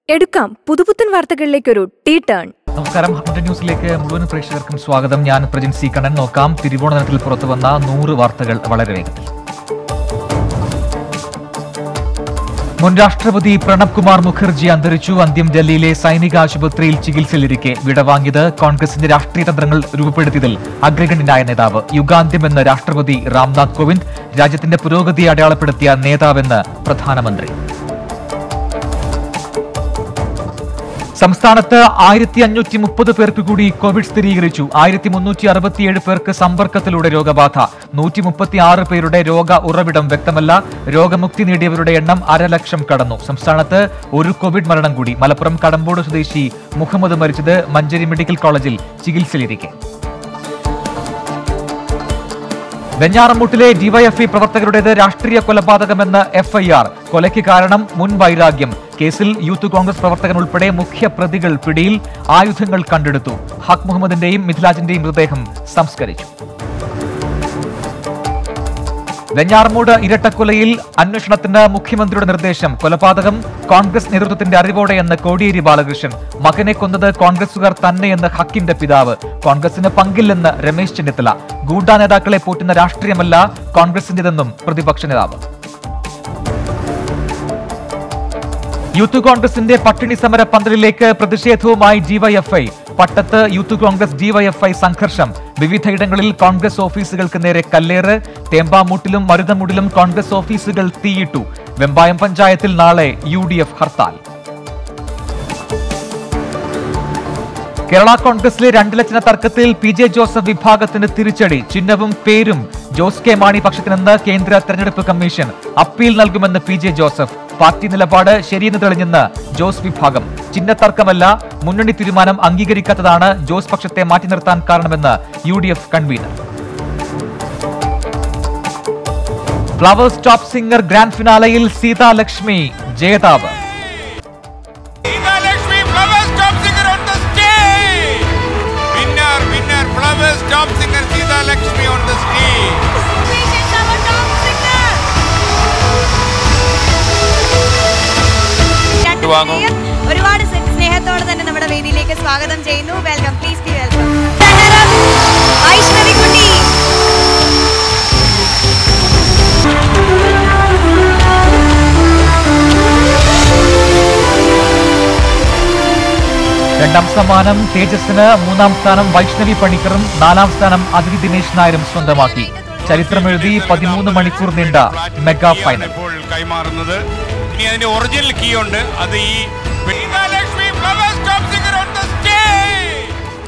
എടുക്കാം പുതുപുത്തൻ വാർത്തകളിലേക്കൊരു ടീ ടേൺ നമസ്കാരം ഹൺഡ്രഡ് ന്യൂസിലേക്ക് മുഴുവൻ പ്രേക്ഷകർക്കും സ്വാഗതം ഞാൻ പ്രജിൻ സി കണ്ണൻ നോക്കാം തിരുവോണ ദിനത്തിൽ പുറത്തു വന്ന നൂറ് വാർത്തകൾ വളരെ വേഗത്തിൽ മുൻ രാഷ്ട്രപതി പ്രണബ് കുമാർ മുഖർജി അന്തരിച്ചു അന്ത്യം ഡൽഹിയിലെ സൈനിക ആശുപത്രിയിൽ ചികിത്സയിലിരിക്കെ വിടവാങ്ങിയത് കോൺഗ്രസിന്റെ രാഷ്ട്രീയ തന്ത്രങ്ങൾ രൂപപ്പെടുത്തിയതിൽ അഗ്രഗണ്യനായ നേതാവ് യുഗാന്ത്യമെന്ന് രാഷ്ട്രപതി രാംനാഥ് കോവിന്ദ് രാജ്യത്തിന്റെ പുരോഗതിയെ അടയാളപ്പെടുത്തിയ നേതാവെന്ന് പ്രധാനമന്ത്രി സംസ്ഥാനത്ത് ആയിരത്തി അഞ്ഞൂറ്റി മുപ്പത് പേർക്ക് കൂടി കോവിഡ് സ്ഥിരീകരിച്ചു ആയിരത്തി മുന്നൂറ്റി അറുപത്തിയേഴ് പേർക്ക് സമ്പർക്കത്തിലൂടെ രോഗബാധ നൂറ്റി മുപ്പത്തി ആറ് പേരുടെ രോഗ ഉറവിടം വ്യക്തമല്ല രോഗമുക്തി നേടിയവരുടെ എണ്ണം അരലക്ഷം കടന്നു സംസ്ഥാനത്ത് ഒരു കോവിഡ് മരണം കൂടി മലപ്പുറം കടമ്പോട് സ്വദേശി മുഹമ്മദ് മരിച്ചത് മഞ്ചേരി മെഡിക്കൽ കോളേജിൽ ചികിത്സയിലിരിക്കെ വെഞ്ഞാറമൂട്ടിലെ ഡിവൈഎഫ്ഐ പ്രവർത്തകരുടേത് രാഷ്ട്രീയ കൊലപാതകമെന്ന് എഫ്ഐആർ കൊലയ്ക്ക് കാരണം മുൻ വൈരാഗ്യം കേസിൽ യൂത്ത് കോൺഗ്രസ് പ്രവർത്തകൻ ഉൾപ്പെടെ മുഖ്യ പ്രതികൾ പിടിയിൽ ആയുധങ്ങൾ കണ്ടെടുത്തു ഹക് മുഹമ്മദിന്റെയും മിഥിലാജിന്റെയും മൃതദേഹം സംസ്കരിച്ചു വെഞ്ഞാറമൂട് ഇരട്ടക്കൊലയിൽ അന്വേഷണത്തിന് മുഖ്യമന്ത്രിയുടെ നിർദ്ദേശം കൊലപാതകം കോൺഗ്രസ് നേതൃത്വത്തിന്റെ അറിവോടെയെന്ന് കോടിയേരി ബാലകൃഷ്ണൻ മകനെ കൊന്നത് കോൺഗ്രസുകാർ തന്നെയെന്ന് ഹക്കിന്റെ പിതാവ് കോൺഗ്രസിന് പങ്കില്ലെന്ന് രമേശ് ചെന്നിത്തല ഗൂഢ നേതാക്കളെ പോറ്റുന്ന രാഷ്ട്രീയമല്ല കോൺഗ്രസിന്റേതെന്നും പ്രതിപക്ഷ നേതാവ് യൂത്ത് കോൺഗ്രസിന്റെ പട്ടിണി സമര പന്തലിലേക്ക് പ്രതിഷേധവുമായി ഡിവൈഎഫ്ഐ പട്ടത്ത് യൂത്ത് കോൺഗ്രസ് ഡിവൈഎഫ്ഐ സംഘർഷം വിവിധയിടങ്ങളിൽ കോൺഗ്രസ് ഓഫീസുകൾക്ക് നേരെ കല്ലേറ് തേമ്പാമൂട്ടിലും മരുതമൂടിലും കോൺഗ്രസ് ഓഫീസുകൾ തീയിട്ടു വെമ്പായം പഞ്ചായത്തിൽ നാളെ യു ഹർത്താൽ കേരള കോൺഗ്രസിലെ രണ്ട് ലക്ഷണ തർക്കത്തിൽ പി ജെ ജോസഫ് വിഭാഗത്തിന് തിരിച്ചടി ചിഹ്നവും പേരും ജോസ് കെ മാണി പക്ഷത്തിനെന്ന് കേന്ദ്ര തെരഞ്ഞെടുപ്പ് കമ്മീഷൻ അപ്പീൽ നൽകുമെന്ന് പി ജെ ജോസഫ് പാർട്ടി നിലപാട് ശരിയെന്ന് തെളിഞ്ഞെന്ന് ജോസ് വിഭാഗം ചിഹ്നത്തർക്കമല്ല മുന്നണി തീരുമാനം അംഗീകരിക്കാത്തതാണ് ജോസ് പക്ഷത്തെ മാറ്റി നിർത്താൻ കാരണമെന്ന് U D F convener Flowers top singer grand ഫിനാലയിൽ സീതാ ലക്ഷ്മി ജേതാവ് Sita Lakshmi Flowers Top Singer on the stage! Winner, winner, Flowers Top Singer Sita Lakshmi on the stage! രണ്ട് വാങ്ങും. പേരെയും ഒരുപാട് സ്നേ- സ്നേഹത്തോടെ തന്നെ നമ്മുടെ വേദിയിലേക്ക് സ്വാഗതം ചെയ്യുന്നു welcome please be welcome Vaishnavi കുട്ടി രണ്ടാം സമ്മാനം തേജസ്സിന് മൂന്നാം സ്ഥാനം വൈഷ്ണവി പണിക്കറും നാലാം സ്ഥാനം അതിഥി ദിനേശ് നായരും സ്വന്തമാക്കി ചരിത്രമെഴുതി പതിമൂന്ന് മണിക്കൂർ നീണ്ട മെഗാ കീയാണ് ഫൈനൽ ഇപ്പോൾ കൈമാറുന്നത് ഇനി അതിന്റെ ഒറിജിനൽ കീ ഉണ്ട് അത് ഈ Sita Lakshmi Flowers Top Singer on the stage!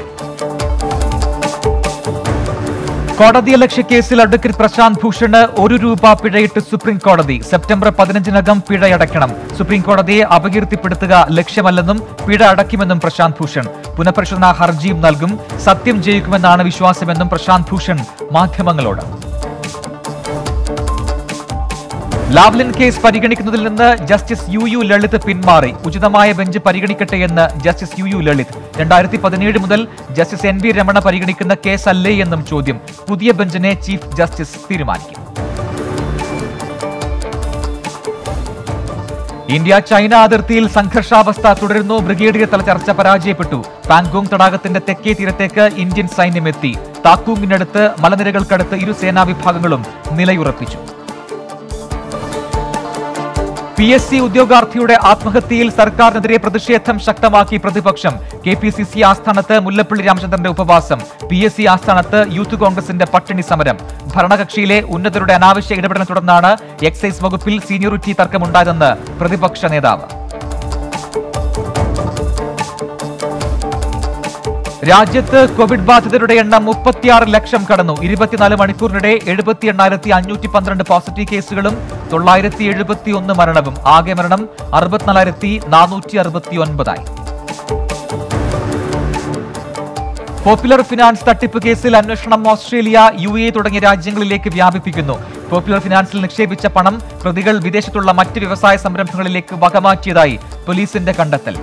കോടതിയലക്ഷ്യ കേസിൽ അഡ്വക്കേറ്റ് പ്രശാന്ത് ഭൂഷണ് ഒരു രൂപ പിഴയിട്ട് സുപ്രീം കോടതി സെപ്റ്റംബർ പതിനഞ്ചിനകം പിഴയടയ്ക്കണം സുപ്രീം കോടതിയെ അപകീർത്തിപ്പെടുത്തുക ലക്ഷ്യമല്ലെന്നും പിഴ അടയ്ക്കുമെന്നും പ്രശാന്ത് ഭൂഷൺ പുനഃപരിശോധനാ ഹർജിയും നൽകും സത്യം ജയിക്കുമെന്നാണ് വിശ്വാസമെന്നും പ്രശാന്ത് ഭൂഷൺ മാധ്യമങ്ങളോട് ലാവ്ലിൻ കേസ് പരിഗണിക്കുന്നതിൽ നിന്ന് ജസ്റ്റിസ് യു യു ലളിത് പിന്മാറി ഉചിതമായ ബെഞ്ച് പരിഗണിക്കട്ടെ എന്ന് ജസ്റ്റിസ് യു യു ലളിത് രണ്ടായിരത്തി പതിനേഴ് മുതൽ ജസ്റ്റിസ് എൻ വി രമണ പരിഗണിക്കുന്ന കേസല്ലേ എന്നും ചോദ്യം പുതിയ ബെഞ്ചിനെ ചീഫ് ജസ്റ്റിസ് തീരുമാനിക്കും ഇന്ത്യ ചൈന അതിർത്തിയിൽ സംഘർഷാവസ്ഥ തുടരുന്നു ബ്രിഗേഡിയർ തല ചർച്ച പരാജയപ്പെട്ടു പാങ്കോങ് തടാകത്തിന്റെ തെക്കേ തീരത്തേക്ക് ഇന്ത്യൻ സൈന്യം എത്തി താക്കൂങ്ങിനടുത്ത് മലനിരകൾക്കടുത്ത് ഇരു സേനാ വിഭാഗങ്ങളും നിലയുറപ്പിച്ചു പി എസ് സി ഉദ്യോഗാർത്ഥിയുടെ ആത്മഹത്യയിൽ സർക്കാരിനെതിരെ പ്രതിഷേധം ശക്തമാക്കി പ്രതിപക്ഷം കെ പി സി സി ആസ്ഥാനത്ത് മുല്ലപ്പള്ളി രാമചന്ദ്രന്റെ ഉപവാസം പി എസ് സി ആസ്ഥാനത്ത് യൂത്ത് കോൺഗ്രസിന്റെ പട്ടിണി സമരം ഭരണകക്ഷിയിലെ ഉന്നതരുടെ അനാവശ്യ ഇടപെടലിനെ തുടർന്നാണ് എക്സൈസ് വകുപ്പിൽ സീനിയോറിറ്റി തർക്കമുണ്ടായതെന്ന് പ്രതിപക്ഷ നേതാവ് രാജ്യത്ത് കോവിഡ് ബാധിതരുടെ എണ്ണം മുപ്പത്തിയാറ് ലക്ഷം കടന്നു ഇരുപത്തിനാല് മണിക്കൂറിനിടെ എഴുപത്തി എണ്ണായിരത്തി അഞ്ഞൂറ്റി പന്ത്രണ്ട് പോസിറ്റീവ് കേസുകളും തൊള്ളായിരത്തി എഴുപത്തി ഒന്ന് മരണവും ആകെ മരണം അറുപത്തിനാലായിരത്തി നാനൂറ്റി അറുപത്തി ഒൻപതായി പോപ്പുലർ ഫിനാൻസ് തട്ടിപ്പ് കേസിൽ അന്വേഷണം ഓസ്ട്രേലിയ യു എ തുടങ്ങിയ രാജ്യങ്ങളിലേക്ക് വ്യാപിപ്പിക്കുന്നു പോപ്പുലർ ഫിനാൻസിൽ നിക്ഷേപിച്ച പണം പ്രതികൾ വിദേശത്തുള്ള മറ്റ് വ്യവസായ സംരംഭങ്ങളിലേക്ക് വകമാറ്റിയതായി പോലീസിന്റെ കണ്ടെത്തൽ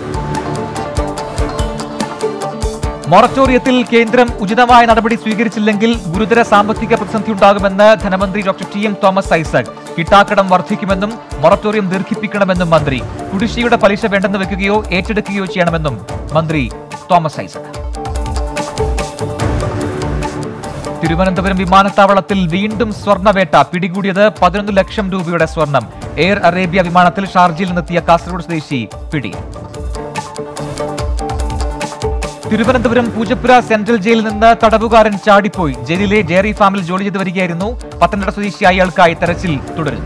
മൊറട്ടോറിയത്തിൽ കേന്ദ്രം ഉചിതമായ നടപടി സ്വീകരിച്ചില്ലെങ്കിൽ ഗുരുതര സാമ്പത്തിക പ്രതിസന്ധി ഉണ്ടാകുമെന്ന് ധനമന്ത്രി doctor T M Thomas Isaac കിട്ടാക്കടം വർദ്ധിക്കുമെന്നും മൊറട്ടോറിയം ദീർഘിപ്പിക്കണമെന്നും മന്ത്രി കുടിശ്ശിയുടെ പലിശ വേണ്ടെന്ന് വെക്കുകയോ ഏറ്റെടുക്കുകയോ ചെയ്യണമെന്നും മന്ത്രി തോമസ് ഐസക് തിരുവനന്തപുരം വിമാനത്താവളത്തിൽ വീണ്ടും സ്വർണ്ണവേട്ട പിടികൂടിയത് പതിനൊന്ന് ലക്ഷം രൂപയുടെ സ്വർണം എയർ അറേബ്യ വിമാനത്തിൽ ഷാർജയിൽ നിന്നെത്തിയ കാസർഗോഡ് സ്വദേശി പിടിയിൽ തിരുവനന്തപുരം പൂജപ്പുര സെൻട്രൽ ജയിലിൽ നിന്ന് തടവുകാരൻ ചാടിപ്പോയി ജയിലിലെ ഡയറി ഫാമിൽ ജോലി ചെയ്തു വരികയായിരുന്നു പത്തനംതിട്ട സ്വദേശിയായ അയാൾക്കായി തെരച്ചിൽ തുടരുന്നു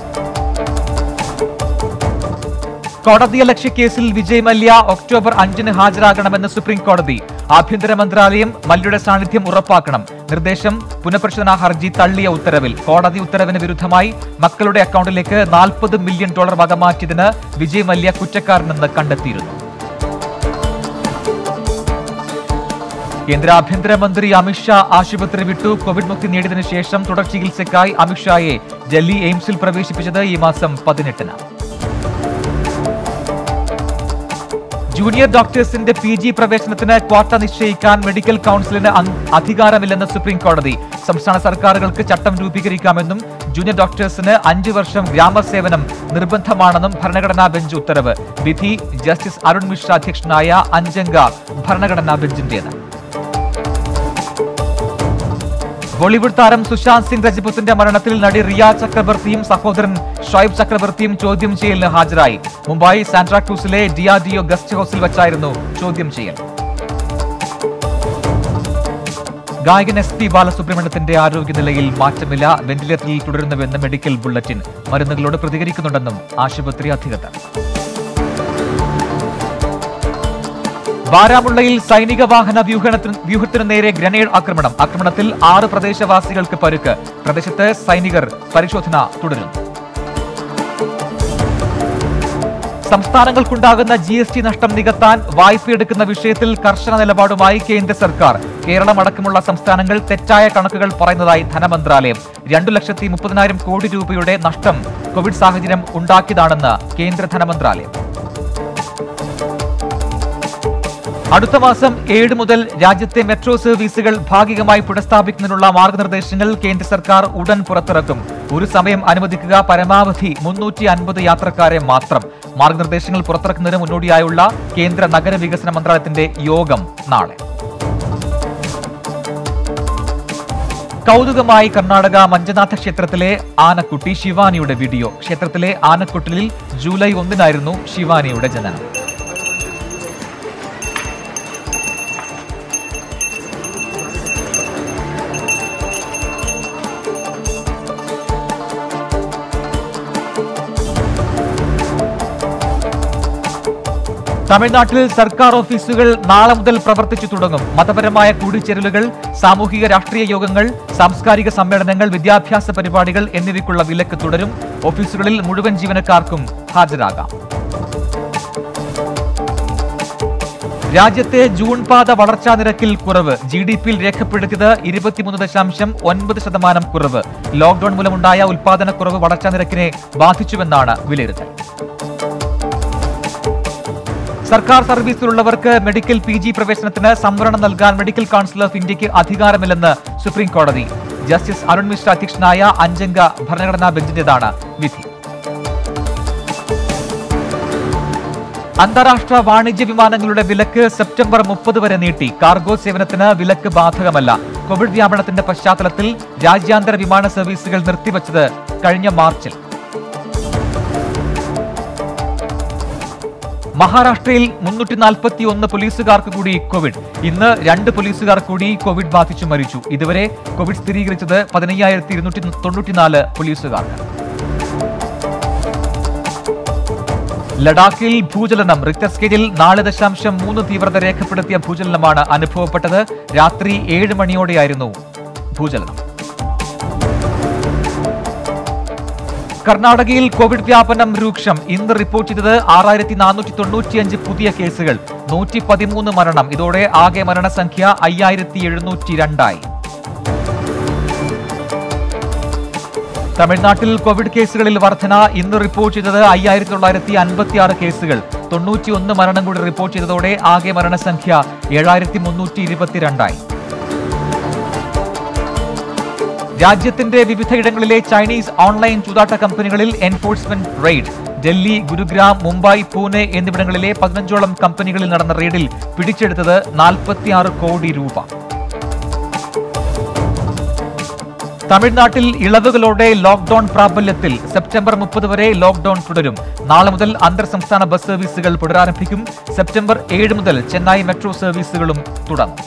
കോടതിയലക്ഷ്യ കേസിൽ വിജയ് മല്യ ഒക്ടോബർ അഞ്ചിന് ഹാജരാകണമെന്ന് സുപ്രീം കോടതി ആഭ്യന്തര മന്ത്രാലയം മല്യയുടെ സാന്നിധ്യം ഉറപ്പാക്കണം നിർദ്ദേശം പുനഃപരിശോധനാ ഹർജി തള്ളിയ ഉത്തരവിൽ കോടതി ഉത്തരവിന് വിരുദ്ധമായി മക്കളുടെ അക്കൗണ്ടിലേക്ക് നാൽപ്പത് മില്യൺ ഡോളർ വകമാറ്റിയതിന് വിജയ് മല്യ കുറ്റക്കാരനെന്ന് കണ്ടെത്തിയിരുന്നു കേന്ദ്ര ആഭ്യന്തരമന്ത്രി അമിത്ഷാ ആശുപത്രി വിട്ടു കോവിഡ് മുക്തി നേടിയതിനു ശേഷം തുടർ ചികിത്സയ്ക്കായി അമിത്ഷായെ ഡൽഹി എയിംസിൽ പ്രവേശിപ്പിച്ചത് ഈ മാസം പതിനെട്ടിന് ജൂനിയർ ഡോക്ടേഴ്സിന്റെ പി ജി പ്രവേശനത്തിന് ക്വാട്ട നിശ്ചയിക്കാൻ മെഡിക്കൽ കൌൺസിലിന് അങ് അധികാരമില്ലെന്ന് സുപ്രീം കോടതി സംസ്ഥാന സർക്കാരുകൾക്ക് ചട്ടം രൂപീകരിക്കാമെന്നും ജൂനിയർ ഡോക്ടേഴ്സിന് അഞ്ചു വർഷം ഗ്രാമസേവനം നിർബന്ധമാണെന്നും ഭരണഘടനാ ബെഞ്ച് ഉത്തരവ് വിധി ജസ്റ്റിസ് അരുൺ മിശ്ര അധ്യക്ഷനായ അഞ്ചംഗ ഭരണഘടനാ ബെഞ്ചിന്റേത് ബോളിവുഡ് താരം സുശാന്ത് സിംഗ് രജപുത്തിന്റെ മരണത്തിൽ നടി റിയ ചക്രവർത്തിയും സഹോദരൻ ഷോയിബ് ചക്രവർത്തിയും ചോദ്യം ചെയ്യലിന് ഹാജരായി മുംബൈ സാന്റാക്രൂസിലെ ഡിആർഡിഒ ഗസ്റ്റ് ഹൌസിൽ വെച്ചായിരുന്നു ചോദ്യം ചെയ്യൽ ഗായകൻ എസ് പി ബാലസുബ്രഹ്മണ്യത്തിന്റെ ആരോഗ്യനിലയിൽ മാറ്റമില്ല വെന്റിലേറ്ററിൽ തുടരുന്നുവെന്ന് മെഡിക്കൽ ബുള്ളറ്റിൻ മരുന്നുകളോട് പ്രതികരിക്കുന്നുണ്ടെന്നും ആശുപത്രി അധികൃതർ ബാരാമുള്ളയിൽ സൈനിക വാഹന വ്യൂഹത്തിന് വ്യൂഹത്തിനു നേരെ ഗ്രനേഡ് ആക്രമണം ആക്രമണത്തിൽ ആറ് പ്രദേശവാസികൾക്ക് പരുക്ക് പ്രദേശത്ത് സൈനികർ പരിശോധന തുടരുന്നു സംസ്ഥാനങ്ങൾക്കുണ്ടാകുന്ന ജി എസ് ടി നഷ്ടം നികത്താൻ വായ്പയെടുക്കുന്ന വിഷയത്തിൽ കർശന നിലപാടുമായി കേന്ദ്ര സർക്കാർ കേരളമടക്കമുള്ള സംസ്ഥാനങ്ങൾ തെറ്റായ കണക്കുകൾ പറയുന്നതായി ധനമന്ത്രാലയം രണ്ടു ലക്ഷത്തി മുപ്പതിനായിരം കോടി രൂപയുടെ നഷ്ടം കോവിഡ് സാഹചര്യം ഉണ്ടാക്കിയതാണെന്ന് കേന്ദ്ര ധനമന്ത്രാലയം അടുത്ത മാസം ഏഴ് മുതൽ രാജ്യത്തെ മെട്രോ സർവീസുകൾ ഭാഗികമായി പുനഃസ്ഥാപിക്കുന്നതിനുള്ള മാർഗനിർദ്ദേശങ്ങൾ കേന്ദ്ര സർക്കാർ ഉടൻ പുറത്തിറക്കും ഒരു സമയം അനുവദിക്കുക പരമാവധി മുന്നൂറ്റി അൻപത് യാത്രക്കാരെ മാത്രം മാർഗനിർദ്ദേശങ്ങൾ പുറത്തിറക്കുന്നതിന് മുന്നോടിയായുള്ള കേന്ദ്ര നഗരവികസന മന്ത്രാലയത്തിന്റെ യോഗം നാളെ കൗതുകമായി കർണാടക മഞ്ജനാഥ ക്ഷേത്രത്തിലെ ആനക്കുട്ടി ശിവാനിയുടെ വീഡിയോ ക്ഷേത്രത്തിലെ ആനക്കുട്ടിലിൽ ജൂലൈ ഒന്നിനായിരുന്നു ശിവാനിയുടെ ജനനം തമിഴ്നാട്ടിൽ സർക്കാർ ഓഫീസുകൾ നാളെ മുതൽ പ്രവർത്തിച്ചു തുടങ്ങും മതപരമായ കൂടിച്ചേരലുകൾ സാമൂഹിക രാഷ്ട്രീയ യോഗങ്ങൾ സാംസ്കാരിക സമ്മേളനങ്ങൾ വിദ്യാഭ്യാസ പരിപാടികൾ എന്നിവയ്ക്കുള്ള വിലക്ക് തുടരും ഓഫീസുകളിൽ മുഴുവൻ ജീവനക്കാർക്കും ഹാജരാകാം രാജ്യത്തെ ജൂൺ പാത വളർച്ചാ നിരക്കിൽ കുറവ് ജി ഡി പിയിൽ രേഖപ്പെടുത്തിയത് ഇരുപത്തിമൂന്ന് ദശാംശം ഒൻപത് ശതമാനം കുറവ് ലോക്ഡൌൺ മൂലമുണ്ടായ ഉൽപാദനക്കുറവ് വളർച്ചാ നിരക്കിനെ ബാധിച്ചുവെന്നാണ് വിലയിരുത്തൽ സർക്കാർ സർവീസിലുള്ളവർക്ക് മെഡിക്കൽ പി ജി പ്രവേശനത്തിന് സംവരണം നൽകാൻ മെഡിക്കൽ കൗൺസിൽ ഓഫ് ഇന്ത്യക്ക് അധികാരമില്ലെന്ന് സുപ്രീം കോടതി ജസ്റ്റിസ് അരുൺ മിശ്ര അധ്യക്ഷനായ അഞ്ചംഗ ഭരണഘടനാ ബെഞ്ചിന്റേതാണ് വിധി അന്താരാഷ്ട്ര വാണിജ്യ വിമാനങ്ങളുടെ വിലക്ക് സെപ്റ്റംബർ മുപ്പത് വരെ നീട്ടി കാർഗോ സേവനത്തിന് വിലക്ക് ബാധകമല്ല കോവിഡ് വ്യാപനത്തിന്റെ പശ്ചാത്തലത്തിൽ രാജ്യാന്തര വിമാന സർവീസുകൾ നിർത്തിവച്ചത് കഴിഞ്ഞ മാർച്ചിൽ മഹാരാഷ്ട്രയിൽ മുന്നൂറ്റി നാൽപ്പത്തി ഒന്ന് പോലീസുകാർക്ക് കൂടി കോവിഡ് ഇന്ന് രണ്ട് പോലീസുകാർ കൂടി കോവിഡ് ബാധിച്ചു മരിച്ചു ഇതുവരെ കോവിഡ് സ്ഥിരീകരിച്ചത് പതിനയ്യായിരത്തി ഇരുന്നൂറ്റി തൊണ്ണൂറ്റിനാല് പോലീസുകാർക്ക് ലഡാക്കിൽ ഭൂചലനം റിക്ടർ സ്കെയിലിൽ നാല് ദശാംശം മൂന്ന് തീവ്രത രേഖപ്പെടുത്തിയ ഭൂചലനമാണ് അനുഭവപ്പെട്ടത് രാത്രി ഏഴ് മണിയോടെയായിരുന്നു ഭൂചലനം കർണാടകയിൽ കോവിഡ് വ്യാപനം രൂക്ഷം ഇന്ന് റിപ്പോർട്ട് ചെയ്തത് ആറായിരത്തി നാനൂറ്റി തൊണ്ണൂറ്റിയഞ്ച് പുതിയ കേസുകൾ നൂറ്റി പതിമൂന്ന് മരണം ഇതോടെ ആകെ മരണസംഖ്യ അയ്യായിരത്തി എഴുന്നൂറ്റി രണ്ടായി തമിഴ്നാട്ടിൽ കോവിഡ് കേസുകളിൽ വർധന ഇന്ന് റിപ്പോർട്ട് ചെയ്തത് അയ്യായിരത്തി തൊള്ളായിരത്തി അൻപത്തി ആറ് കേസുകൾ തൊണ്ണൂറ്റിയൊന്ന് മരണം കൂടി റിപ്പോർട്ട് ചെയ്തതോടെ ആകെ മരണസംഖ്യ ഏഴായിരത്തി മുന്നൂറ്റി ഇരുപത്തിരണ്ടായി രാജ്യത്തിന്റെ വിവിധയിടങ്ങളിലെ ചൈനീസ് ഓൺലൈൻ ചൂതാട്ട കമ്പനികളിൽ എൻഫോഴ്സ്മെന്റ് റെയ്ഡ് ഡൽഹി ഗുരുഗ്രാം മുംബൈ പൂനെ എന്നിവിടങ്ങളിലെ പതിനഞ്ചോളം കമ്പനികളിൽ നടന്ന റെയ്ഡിൽ പിടിച്ചെടുത്തത് നാൽപ്പത്തിയാറ് കോടി രൂപ തമിഴ്നാട്ടിൽ ഇളവുകളോടെ ലോക്ഡൌൺ പ്രാബല്യത്തിൽ സെപ്റ്റംബർ മുപ്പത് വരെ ലോക്ഡൌൺ തുടരും നാളെ മുതൽ അന്തർ സംസ്ഥാന ബസ് സർവീസുകൾ പുനരാരംഭിക്കും സെപ്റ്റംബർ ഏഴ് മുതൽ ചെന്നൈ മെട്രോ സർവീസുകളും തുടങ്ങും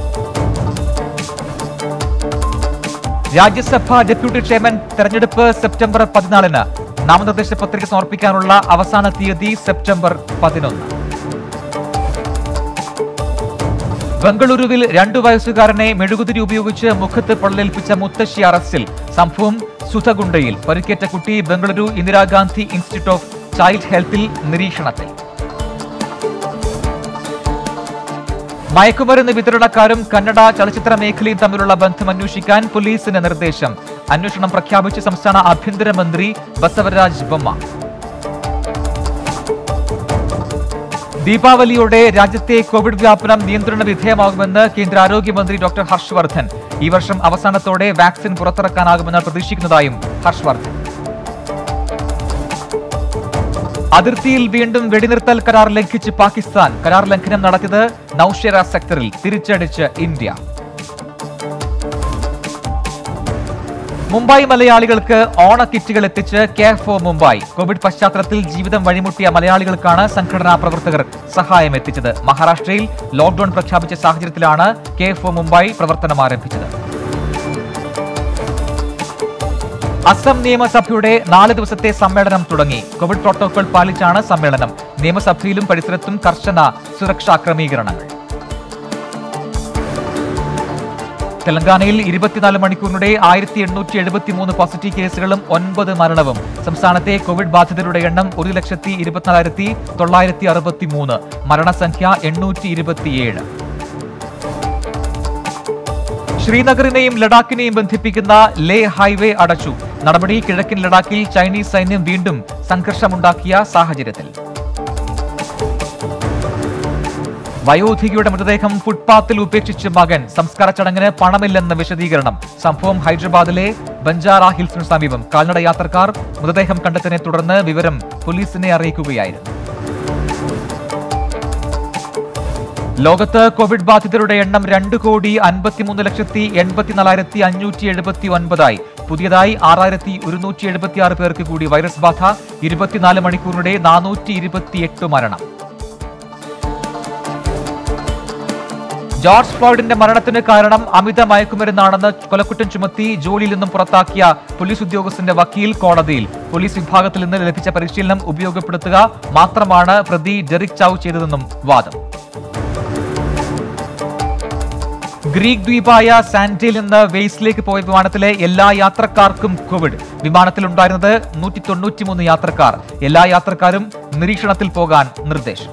രാജ്യസഭ ഡെപ്യൂട്ടി ചെയർമാൻ തെരഞ്ഞെടുപ്പ് സെപ്റ്റംബർ പതിനാലിന് നാമനിർദ്ദേശ പത്രിക സമർപ്പിക്കാനുള്ള അവസാന തീയതി സെപ്റ്റംബർ പതിനൊന്ന് ബംഗളൂരുവിൽ രണ്ടു വയസ്സുകാരനെ മെഴുകുതിരി ഉപയോഗിച്ച് മുഖത്ത് പൊള്ളലേൽപ്പിച്ച മുത്തശ്ശി അറസ്റ്റിൽ സംഭവം സുധഗുണ്ടയിൽ പരിക്കേറ്റ കുട്ടി Bengaluru Indira Gandhi institute of child ഹെൽത്തിൽ നിരീക്ഷണത്തിൽ മയക്കുമരുന്ന് വിതരണക്കാരും കന്നഡ ചലച്ചിത്ര മേഖലയും തമ്മിലുള്ള ബന്ധം അന്വേഷിക്കാൻ പോലീസിന് നിർദ്ദേശം അന്വേഷണം പ്രഖ്യാപിച്ച് സംസ്ഥാന ആഭ്യന്തരമന്ത്രി ബസവരാജ് ബൊമ്മ ദീപാവലിയോടെ രാജ്യത്തെ കോവിഡ് വ്യാപനം നിയന്ത്രണ വിധേയമാകുമെന്ന് കേന്ദ്ര ആരോഗ്യമന്ത്രി ഡോക്ടർ ഹർഷ് വർദ്ധൻ ഈ വർഷം അവസാനത്തോടെ വാക്സിൻ പുറത്തിറക്കാനാകുമെന്ന് പ്രതീക്ഷിക്കുന്നതായും ഹർഷ് വർദ്ധൻ അതിർത്തിയിൽ വീണ്ടും വെടിനിർത്തൽ കരാർ ലംഘിച്ച് പാകിസ്ഥാൻ കരാർ ലംഘനം നടത്തിയത് നൌഷേര സെക്ടറിൽ തിരിച്ചടിച്ച് ഇന്ത്യ മുംബൈ മലയാളികൾക്ക് ഓണ കിറ്റുകൾ എത്തിച്ച് കെ ഫോർ മുംബൈ കോവിഡ് പശ്ചാത്തലത്തിൽ ജീവിതം വഴിമുട്ടിയ മലയാളികൾക്കാണ് സംഘടനാ പ്രവർത്തകർ സഹായം എത്തിച്ചത് മഹാരാഷ്ട്രയിൽ ലോക്ഡൌൺ പ്രഖ്യാപിച്ച സാഹചര്യത്തിലാണ് കെ ഫോർ മുംബൈ പ്രവർത്തനം ആരംഭിച്ചത് അസം നിയമസഭയുടെ നാല് ദിവസത്തെ സമ്മേളനം തുടങ്ങി കോവിഡ് പ്രോട്ടോകോൾ പാലിച്ചാണ് സമ്മേളനം നിയമസഭയിലും പരിസരത്തും കർശന സുരക്ഷാ ക്രമീകരണങ്ങൾ തെലങ്കാനയിൽ ഇരുപത്തിനാല് മണിക്കൂറിനിടെ ആയിരത്തി എണ്ണൂറ്റി എഴുപത്തി മൂന്ന് പോസിറ്റീവ് കേസുകളും ഒൻപത് മരണവും സംസ്ഥാനത്തെ കോവിഡ് ബാധിതരുടെ എണ്ണം ഒരു ലക്ഷത്തി ഇരുപത്തിനാലായിരത്തി തൊള്ളായിരത്തി അറുപത്തി മൂന്ന് മരണസംഖ്യ എണ്ണൂറ്റി ഇരുപത്തിയേഴ് ശ്രീനഗറിനെയും ലഡാക്കിനെയും ബന്ധിപ്പിക്കുന്ന ലേ ഹൈവേ അടച്ചു നടപടി കിഴക്കൻ ലഡാക്കിൽ ചൈനീസ് സൈന്യം വീണ്ടും സംഘർഷമുണ്ടാക്കിയ സാഹചര്യത്തിൽ വയോധികയുടെ മൃതദേഹം ഫുട്പാത്തിൽ ഉപേക്ഷിച്ച് മകൻ സംസ്കാര ചടങ്ങിന് പണമില്ലെന്ന് വിശദീകരണം സംഭവം ഹൈദരാബാദിലെ ബഞ്ചാറ ഹിൽസിനു സമീപം കാൽനട യാത്രക്കാർ മൃതദേഹം കണ്ടെത്തിനെ തുടർന്ന് വിവരം പോലീസിനെ അറിയിക്കുകയായിരുന്നു ലോകത്ത് കോവിഡ് ബാധിതരുടെ എണ്ണം രണ്ട് കോടി അൻപത്തിമൂന്ന് ലക്ഷത്തി എൺപത്തിനാലായിരത്തി അഞ്ഞൂറ്റി എഴുപത്തി ഒൻപതായി പുതിയതായി ആറായിരത്തി ഒരുന്നൂറ്റി എഴുപത്തിയാറ് പേർക്ക് കൂടി വൈറസ് ബാധ ഇരുപത്തിനാല് മണിക്കൂറിനിടെ നാനൂറ്റി ഇരുപത്തിയെട്ട് മരണം ജോർജ് ഫ്ലോയിഡിന്റെ മരണത്തിന് കാരണം അമിത മയക്കുമരുന്നാണെന്ന് കൊലക്കുറ്റം ചുമത്തി ജോലിയിൽ നിന്നും പുറത്താക്കിയ പോലീസ് ഉദ്യോഗസ്ഥന്റെ വക്കീൽ കോടതിയിൽ പോലീസ് വിഭാഗത്തിൽ നിന്ന് ലഭിച്ച പരിശീലനം ഉപയോഗപ്പെടുത്തുക മാത്രമാണ് പ്രതി ഡെറിക് ചൌ ചെയ്തതെന്നും വാദം ഗ്രീക്ക് ദ്വീപായ സാന്റയിൽ നിന്ന് വെയ്സിലേക്ക് പോയ വിമാനത്തിലെ എല്ലാ യാത്രക്കാർക്കും കോവിഡ് വിമാനത്തിലുണ്ടായിരുന്നത് നൂറ്റി തൊണ്ണൂറ്റിമൂന്ന് യാത്രക്കാർ എല്ലാ യാത്രക്കാരും നിരീക്ഷണത്തിൽ പോകാൻ നിർദ്ദേശം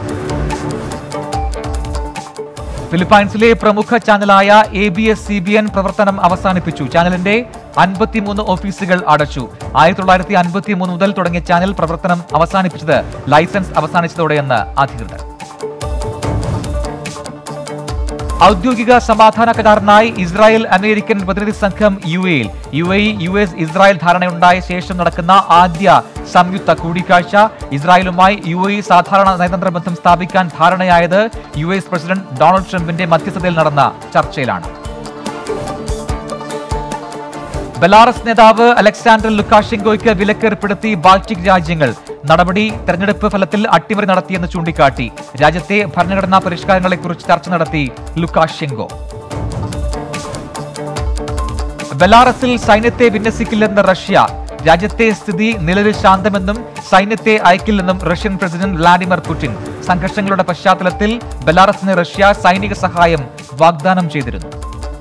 ഫിലിപ്പൈൻസിലെ പ്രമുഖ ചാനലായ A B S C B N പ്രവർത്തനം അവസാനിപ്പിച്ചു ചാനലിന്റെ അൻപത്തിമൂന്ന് ഓഫീസുകൾ അടച്ചു ആയിരത്തി തൊള്ളായിരത്തി അൻപത്തി മൂന്ന് മുതൽ തുടങ്ങിയ ചാനൽ പ്രവർത്തനം അവസാനിപ്പിച്ചത് ലൈസൻസ് അവസാനിച്ചതോടെയെന്ന് അധികൃതർ ഔദ്യോഗിക സമാധാന കരാറിനായി ഇസ്രായേൽ അമേരിക്കൻ പ്രതിനിധി സംഘം യു എയിൽ U A U S Israel ധാരണയുണ്ടായ ശേഷം നടക്കുന്ന ആദ്യ സംയുക്ത കൂടിക്കാഴ്ച ഇസ്രായേലുമായി യു എ സാധാരണ നയതന്ത്ര ബന്ധം സ്ഥാപിക്കാൻ ധാരണയായത് യു എസ് പ്രസിഡന്റ് ഡൊണാൾഡ് ട്രംപിന്റെ മധ്യസ്ഥതയിൽ നടന്ന ചർച്ചയിലാണ് ബെലാറസ് നേതാവ് അലക്സാണ്ടർ ലുക്കാഷെങ്കോയ്ക്ക് വിലക്കേർപ്പെടുത്തി ബാൾട്ടിക് രാജ്യങ്ങൾ നടപടി തെരഞ്ഞെടുപ്പ് ഫലത്തിൽ അട്ടിമറി നടത്തിയെന്ന് ചൂണ്ടിക്കാട്ടി രാജ്യത്തെ ഭരണഘടനാ പരിഷ്കാരങ്ങളെക്കുറിച്ച് ചർച്ച നടത്തി ലുക്കാഷെങ്കോ ബെലാറസിൽ സൈന്യത്തെ വിന്യസിക്കില്ലെന്ന് റഷ്യ രാജ്യത്തെ സ്ഥിതി നിലവിൽ ശാന്തമെന്നും സൈന്യത്തെ അയക്കില്ലെന്നും റഷ്യൻ പ്രസിഡന്റ് വ്ളാഡിമിർ പുടിൻ സംഘർഷങ്ങളുടെ പശ്ചാത്തലത്തിൽ ബെലാറസിന് റഷ്യ സൈനിക സഹായം വാഗ്ദാനം ചെയ്തിരുന്നു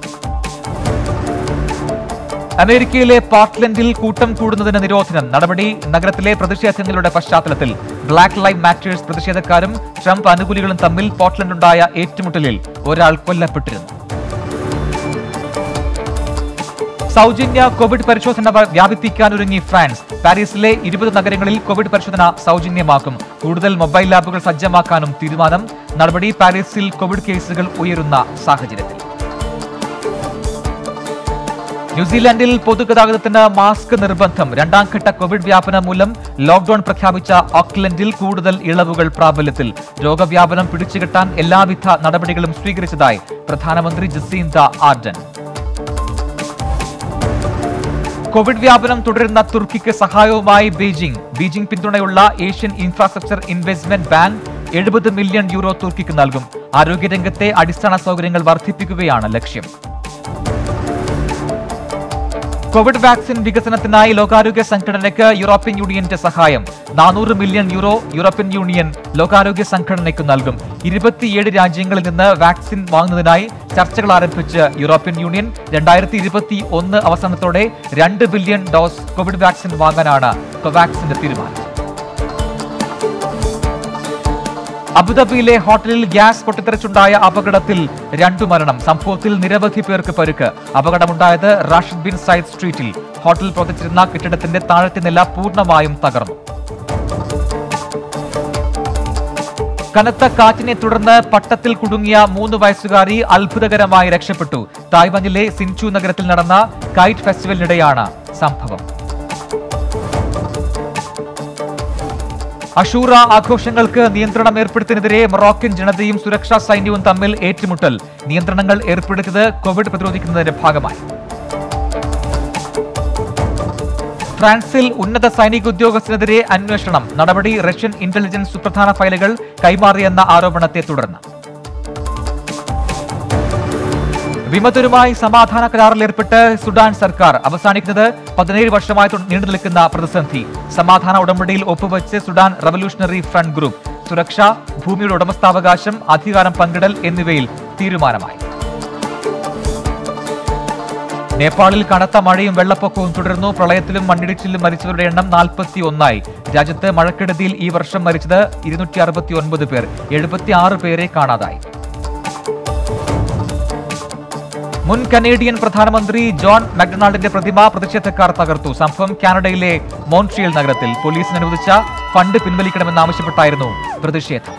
അമേരിക്കയിലെ പോർട്ട്ലൻഡിൽ കൂട്ടം കൂടുന്നതിന് നിരോധനം നടപടി നഗരത്തിലെ പ്രതിഷേധങ്ങളുടെ പശ്ചാത്തലത്തിൽ ബ്ലാക്ക് ലൈവ് മാറ്റേഴ്സ് പ്രതിഷേധക്കാരും ട്രംപ് അനുകൂലികളും തമ്മിൽ പോർട്ട്ലൻഡുണ്ടായ ഏറ്റുമുട്ടലിൽ ഒരാൾ കൊല്ലപ്പെട്ടിരുന്നു സൗജന്യ കോവിഡ് പരിശോധന വ- വ്യാപിപ്പിക്കാനൊരുങ്ങി ഫ്രാൻസ് പാരീസിലെ ഇരുപത് നഗരങ്ങളിൽ കോവിഡ് പരിശോധന സൗജന്യമാക്കും കൂടുതൽ മൊബൈൽ ലാബുകൾ സജ്ജമാക്കാനും തീരുമാനം നടപടി പാരീസിൽ കോവിഡ് കേസുകൾ ഉയരുന്ന സാഹചര്യത്തിൽ ന്യൂസിലാൻഡിൽ പൊതുഗതാഗതത്തിന് മാസ്ക് നിർബന്ധം രണ്ടാം ഘട്ട കോവിഡ് വ്യാപനം മൂലം ലോക്ഡൌൺ പ്രഖ്യാപിച്ച ഓക്ലൻഡിൽ കൂടുതൽ ഇളവുകൾ പ്രാബല്യത്തിൽ രോഗവ്യാപനം പിടിച്ചുകെട്ടാൻ എല്ലാവിധ നടപടികളും സ്വീകരിച്ചതായി പ്രധാനമന്ത്രി ജസീന്ത ആർഡൻ കോവിഡ് വ്യാപനം തുടരുന്ന തുർക്കിക്ക് സഹായവുമായി ബീജിംഗ് ബീജിംഗ് പിന്തുണയുള്ള ഏഷ്യൻ ഇൻഫ്രാസ്ട്രക്ചർ ഇൻവെസ്റ്റ്മെന്റ് ബാങ്ക് എഴുപത് മില്യൺ യൂറോ തുർക്കിക്ക് നൽകും ആരോഗ്യരംഗത്തെ അടിസ്ഥാന സൗകര്യങ്ങൾ വർദ്ധിപ്പിക്കുകയാണ് ലക്ഷ്യം കോവിഡ് വാക്സിൻ വികസനത്തിനായി ലോകാരോഗ്യ സംഘടനയ്ക്ക് യൂറോപ്യൻ യൂണിയന്റെ സഹായം നാനൂറ് മില്യൺ യൂറോ യൂറോപ്യൻ യൂണിയൻ ലോകാരോഗ്യ സംഘടനയ്ക്ക് നൽകും ഇരുപത്തിയേഴ് രാജ്യങ്ങളിൽ നിന്ന് വാക്സിൻ വാങ്ങുന്നതിനായി ചർച്ചകൾ ആരംഭിച്ച് യൂറോപ്യൻ യൂണിയൻ രണ്ടായിരത്തി ഇരുപത്തി ഒന്ന് അവസാനത്തോടെ രണ്ട് ബില്യൺ ഡോസ് കോവിഡ് വാക്സിൻ വാങ്ങാനാണ് കോവാക്സിന്റെ തീരുമാനം അബുദാബിയിലെ ഹോട്ടലിൽ ഗ്യാസ് പൊട്ടിത്തെറിച്ചുണ്ടായ അപകടത്തിൽ രണ്ടു മരണം സംഭവത്തിൽ നിരവധി പേർക്ക് പരുക്ക് അപകടമുണ്ടായത് റാഷിദ് ബിൻ സയ്യിദ് സ്ട്രീറ്റിൽ ഹോട്ടൽ പ്രവർത്തിച്ചിരുന്ന കെട്ടിടത്തിന്റെ താഴത്തെ നില പൂർണ്ണമായും തകർന്നു കനത്ത കാറ്റിനെ തുടർന്ന് പട്ടത്തിൽ കുടുങ്ങിയ മൂന്ന് വയസ്സുകാരി അത്ഭുതകരമായി രക്ഷപ്പെട്ടു തായ്വാനിലെ സിൻചു നഗരത്തിൽ നടന്ന കൈറ്റ് ഫെസ്റ്റിവലിനിടെയാണ് സംഭവം അഷൂറ ആഘോഷങ്ങൾക്ക് നിയന്ത്രണം ഏർപ്പെടുത്തിയതിനെതിരെ മൊറോക്കൻ ജനതയും സുരക്ഷാ സൈന്യവും തമ്മിൽ ഏറ്റുമുട്ടൽ നിയന്ത്രണങ്ങൾ ഏർപ്പെടുത്തിയത് കോവിഡ് പ്രതിരോധിക്കുന്നതിന്റെ ഭാഗമായി ഫ്രാൻസിൽ ഉന്നത സൈനിക ഉദ്യോഗസ്ഥനെതിരെ അന്വേഷണം നടപടി റഷ്യൻ ഇന്റലിജൻസ് സുപ്രധാന ഫയലുകൾ കൈമാറിയെന്ന ആരോപണത്തെ തുടർന്ന് വിമതരുമായി സമാധാന കരാറിൽ ഏർപ്പെട്ട് സുഡാൻ സർക്കാർ അവസാനിക്കുന്നത് പതിനേഴ് വർഷമായി തു- നീണ്ടു നിൽക്കുന്ന പ്രതിസന്ധി സമാധാന ഉടമ്പടിയിൽ ഒപ്പുവെച്ച് സുഡാൻ റവല്യൂഷണറി ഫ്രണ്ട് ഗ്രൂപ്പ് സുരക്ഷ ഭൂമിയുടെ ഉടമസ്ഥാവകാശം അധികാരം പങ്കിടൽ എന്നിവയിൽ തീരുമാനമായി നേപ്പാളിൽ കനത്ത മഴയും വെള്ളപ്പൊക്കവും തുടരുന്നു പ്രളയത്തിലും മണ്ണിടിച്ചിലും മരിച്ചവരുടെ എണ്ണം നാൽപ്പത്തി ഒന്നായി രാജ്യത്ത് മഴക്കെടുതിയിൽ ഈ വർഷം മരിച്ചത് ഇരുന്നൂറ്റി അറുപത്തി ഒൻപത് പേർ എഴുപത്തി ആറ് പേരെ കാണാതായി മുൻ കനേഡിയൻ പ്രധാനമന്ത്രി ജോൺ മക്ഡൊണാൾഡിന്റെ പ്രതിമ പ്രതിഷേധക്കാർ തകർത്തു സംഭവം കാനഡയിലെ മോൺട്രിയൽ നഗരത്തിൽ പോലീസിന് അനുവദിച്ച ഫണ്ട് പിൻവലിക്കണമെന്നാവശ്യപ്പെട്ടായിരുന്നു പ്രതിഷേധം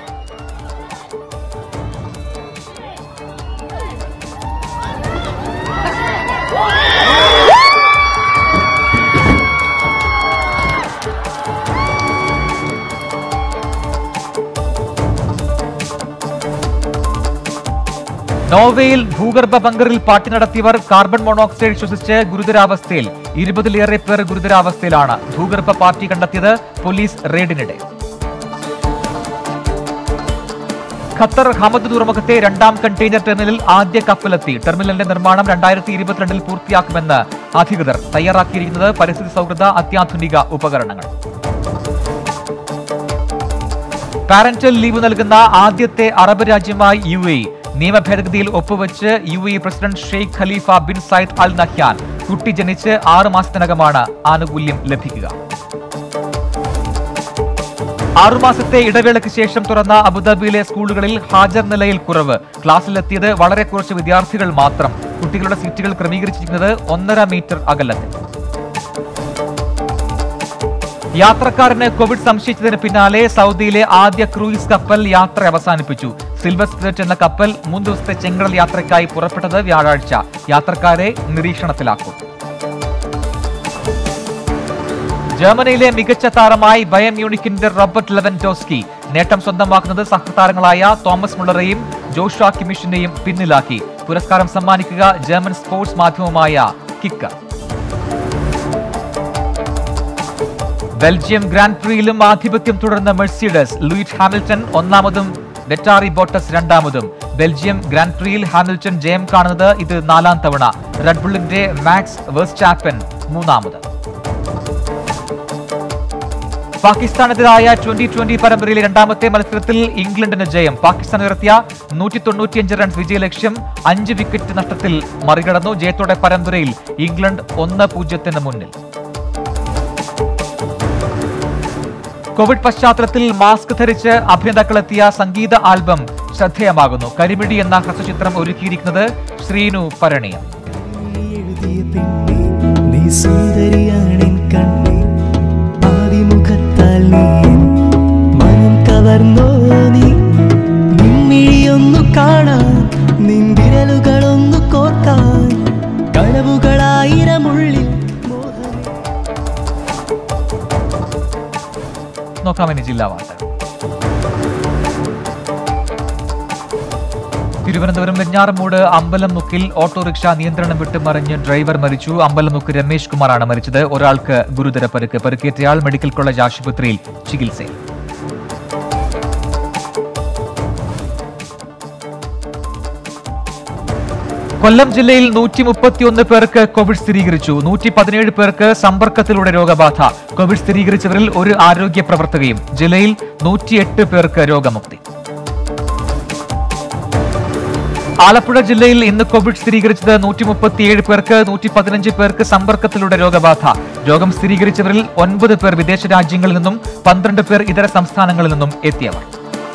നോർവേയിൽ ഭൂഗർഭ ബങ്കറിൽ പാർട്ടി നടത്തിയവർ കാർബൺ മോണോക്സൈഡ് ശ്വസിച്ച് ഗുരുതരാവസ്ഥയിൽ ഇരുപതിലേറെ പേർ ഗുരുതരാവസ്ഥയിലാണ് ഭൂഗർഭ പാർട്ടി കണ്ടെത്തിയത് പോലീസ് റെയ്ഡിനിടെ ഖത്തർ ഹമദ് തുറമുഖത്തെ രണ്ടാം കണ്ടെയ്നർ ടെർമിനലിൽ ആദ്യ കപ്പലെത്തി ടെർമിനലിന്റെ നിർമ്മാണം രണ്ടായിരത്തി ഇരുപത്തിരണ്ടിൽ പൂർത്തിയാക്കുമെന്ന് അധികൃതർ തയ്യാറാക്കിയിരിക്കുന്നത് പരിസ്ഥിതി സൗഹൃദ അത്യാധുനിക ഉപകരണങ്ങൾ പാരന്റൽ ലീവ് നൽകുന്ന ആദ്യത്തെ അറബ് രാജ്യമായി യു എ നിയമ ഭേദഗതിയിൽ ഒപ്പുവെച്ച് U A president Sheikh Khalifa bin Zayed Al Nahyan കുട്ടി ജനിച്ച് ആറ് മാസത്തിനകമാണ് ആനുകൂല്യം ലഭിക്കുക ആറുമാസത്തെ ഇടവേളയ്ക്ക് ശേഷം തുറന്ന അബുദാബിയിലെ സ്കൂളുകളിൽ ഹാജർ നിലയിൽ കുറവ് ക്ലാസ്സിലെത്തിയത് വളരെ കുറച്ച് വിദ്യാർത്ഥികൾ മാത്രം കുട്ടികളുടെ സീറ്റുകൾ ക്രമീകരിച്ചിരിക്കുന്നത് ഒന്നര മീറ്റർ അകലത്തിൽ യാത്രക്കാരന് കോവിഡ് സംശയിച്ചതിന് പിന്നാലെ സൗദിയിലെ ആദ്യ ക്രൂയിസ് കപ്പൽ യാത്ര അവസാനിപ്പിച്ചു സിൽവർ സ്പിരിറ്റ് എന്ന കപ്പൽ മൂന്ന് ദിവസത്തെ ചെങ്കടൽ യാത്രയ്ക്കായി പുറപ്പെട്ടത് വ്യാഴാഴ്ച യാത്രക്കാരെ നിരീക്ഷണത്തിലാക്കും ജർമ്മനിയിലെ മികച്ച താരമായി ബയൻ മ്യൂണിക്കിന്റെ റോബർട്ട് ലെവൻഡോസ്കി നേട്ടം സ്വന്തമാക്കുന്നത് സഹതാരങ്ങളായ തോമസ് മുള്ളറെയും ജോഷുവ കിമിഷിനെയും പിന്നിലാക്കി പുരസ്കാരം സമ്മാനിക്കുക ജർമ്മൻ സ്പോർട്സ് മാധ്യമമായ കിക്കർ ബെൽജിയം ഗ്രാൻഡ് പ്രിയിലും ആധിപത്യം തുടർന്ന മെഴ്സിഡസ് ലൂയിറ്റ് ഹാമിൽട്ടൺ ഒന്നാമതും വെറ്റാറി ബോട്ടസ് രണ്ടാമതും ബെൽജിയം ഗ്രാൻഡ് പ്രിയിൽ ഹാമിൽട്ടൺ ജയം കാണുന്നത് ഇത് നാലാം തവണ റെഡ്ബുള്ളിന്റെ മാക്സ് വെർസ്റ്റാപ്പൻ മൂന്നാമത് പാകിസ്ഥാനെതിരായ ട്വന്റി ട്വന്റി പരമ്പരയിലെ രണ്ടാമത്തെ മത്സരത്തിൽ ഇംഗ്ലണ്ടിന് ജയം പാകിസ്ഥാൻ ഉയർത്തിയ നൂറ്റി തൊണ്ണൂറ്റിയഞ്ച് റൺസ് വിജയലക്ഷ്യം അഞ്ച് വിക്കറ്റ് നഷ്ടത്തിൽ മറികടന്നു ജയത്തോടെ പരമ്പരയിൽ ഇംഗ്ലണ്ട് ഒന്ന് പൂജ്യത്തിന് മുന്നിൽ കോവിഡ് പശ്ചാത്തലത്തിൽ മാസ്ക് ധരിച്ച് അഭിനേതാക്കളെത്തിയ സംഗീത ആൽബം ശ്രദ്ധേയമാകുന്നു കരിമിടി എന്ന ഹ്രസ്വചിത്രം ഒരുക്കിയിരിക്കുന്നത് ശ്രീനു പരണിയം എഴുതിയ പെണ്ണെ നീ സുന്ദരിയാണെൻ കണ്ണെ ആദിമുഖത്താൽ നീ എൻ മനം കവർന്നോ നീ നിൻമിഴിയൊന്നു കാണാൻ നിൻ വിരലുകളൊന്നു കോർക്കാൻ കളവുകളായിരം നോക്കാം ഇനി ജില്ലാ വാർത്തകൾ തിരുവനന്തപുരം വെഞ്ഞാറമൂട് അമ്പലമുക്കിൽ ഓട്ടോറിക്ഷ നിയന്ത്രണം വിട്ട് മറിഞ്ഞ് ഡ്രൈവർ മരിച്ചു അമ്പലമുക്ക് രമേശ് കുമാറാണ് മരിച്ചത് ഒരാൾക്ക് ഗുരുതര പരിക്ക് പരിക്കേറ്റയാൾ മെഡിക്കൽ കോളേജ് ആശുപത്രിയിൽ ചികിത്സയിൽ കൊല്ലം ജില്ലയിൽ നൂറ്റി മുപ്പത്തിയൊന്ന് പേർക്ക് കോവിഡ് സ്ഥിരീകരിച്ചു നൂറ്റി പതിനേഴ് പേർക്ക് സമ്പർക്കത്തിലൂടെ രോഗബാധ കോവിഡ് സ്ഥിരീകരിച്ചവരിൽ ഒരു ആരോഗ്യ പ്രവർത്തകയും ജില്ലയിൽ നൂറ്റിയെട്ട് പേർക്ക് രോഗമുക്തി ആലപ്പുഴ ജില്ലയിൽ ഇന്ന് കോവിഡ് സ്ഥിരീകരിച്ചത് നൂറ്റി മുപ്പത്തിയേഴ് പേർക്ക് നൂറ്റി പതിനഞ്ച് പേർക്ക് സമ്പർക്കത്തിലൂടെ രോഗബാധ രോഗം സ്ഥിരീകരിച്ചവരിൽ ഒൻപത് പേർ വിദേശ രാജ്യങ്ങളിൽ നിന്നും പന്ത്രണ്ട് പേർ ഇതര സംസ്ഥാനങ്ങളിൽ നിന്നും എത്തിയവർ